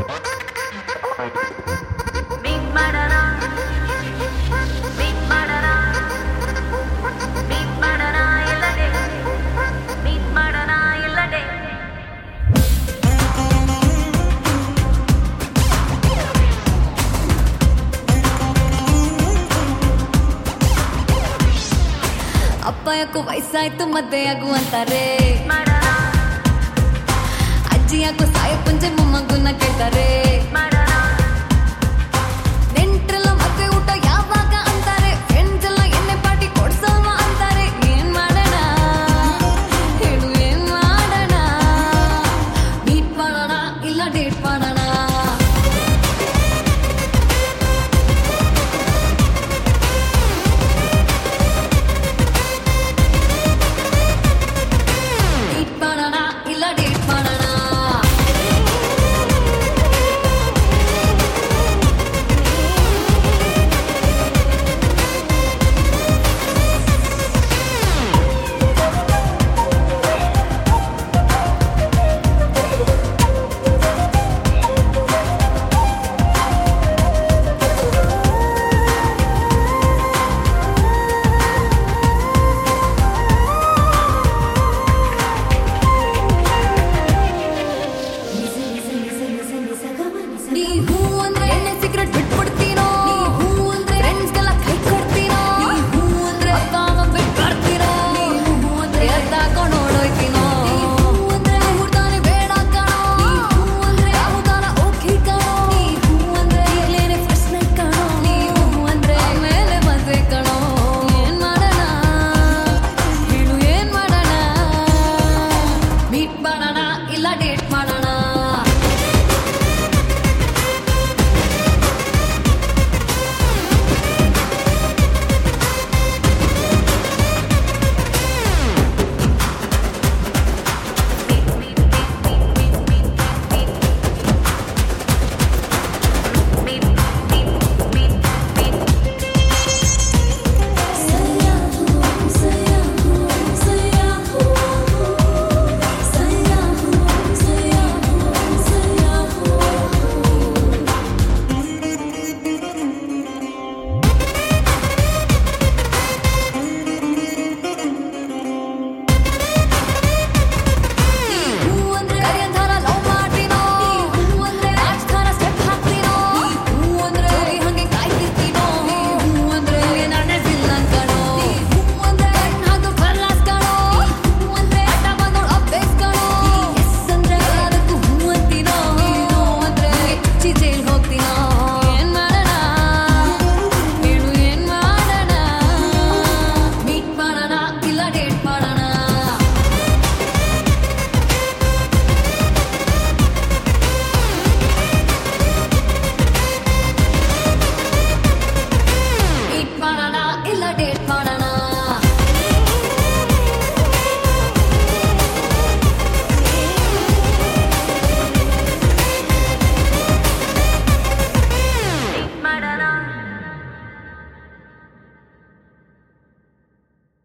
Meet ಮಾಡೋಣ Meet ಮಾಡೋಣ Meet ಮಾಡೋಣ ಎಲ್ಲಡೆ Meet ಮಾಡೋಣ ಎಲ್ಲಡೆ ಅಪ್ಪ ಯಾಕೋ ವಯಸ್ಸಾಯ್ತು ಮದ್ವೆ ಆಗು ಅಂತಾರೆ ಮಾಡೋಣ ಅಜ್ಜಿ ಯಾಕೋ ಸಾಯ ಪುಂಜೆ ಮೊಮ್ಮಗುನ ಕೇಳ್ತಾರೆ ಮಾಡೋಣ ನೆಂಟ್ರೆಲ್ಲ ಮದ್ವೆ ಊಟ ಯಾವಾಗ ಅಂತಾರೆ ಫ್ರೆಂಡ್ಸ್ ಎಲ್ಲ ಎಣ್ಣೆ ಪಾರ್ಟಿ ಕೊಡ್ಸಲ್ವಾ ಅಂತಾರೆ ಏನ್ ಮಾಡೋಣ ಹೇಳು ಏನ್ ಮಾಡೋಣ ಮೀಟ್ ಮಾಡೋಣ ಇಲ್ಲ ಡೇಟ್ ಮಾಡೋಣ ಮೀಟ್ ಮಾಡೋಣ ಇಲ್ಲ ಡೇಟ್ ಮಾಡೋಣ ನೀ ಹೂ ಅಂದ್ರೆ ಎಣ್ಣೆ ಸಿಗರೆಟ್ ಬಿಟ್ಬಿಡ್ತೀನೋ ನೀ ಹೂ ಅಂದ್ರೆ ಫ್ರೆಂಡ್ಸ್ಗೆಲ್ಲ ಕೈ ಕೊಡ್ತೀನೋ ನೀ ಹೂ ಅಂದ್ರೆ ಅಪ್ಪ ಅಮ್ಮ ಬಿಟ್ಟು ಬರ್ತೀನೋ ನೀ ಹೂ ಅಂದ್ರೆ ಎದ್ದಾಕೊಂಡು ಓಡೋಯ್ತೀನೋ ನೀ ಹೂ ಅಂದ್ರೆ ಹುಡ್ತಾನೆ ಬೇಡ ಕಣೋ ನೀ ಹೂ ಅಂದ್ರೆ ಯಾವ್ದಾರ ಓಕೆ ಕಣೋ ನೀ ಹೂ ಅಂದ್ರೆ ಈಗ್ಲೇನೆ ಫಸ್ಟ್ ನೈಟ್ ಕಣೋ ನೀ ಹೂ ಅಂದ್ರೆ ಆಮೇಲೆ ಮದ್ವೆ ಕಣೋ ಏನ್ ಮಾಡೋಣ ಹೇಳು ಏನ್ ಮಾಡೋಣ ಮೀಟ್ ಮಾಡೋಣ ಇಲ್ಲ ಡೇಟ್ ಮಾಡೋಣ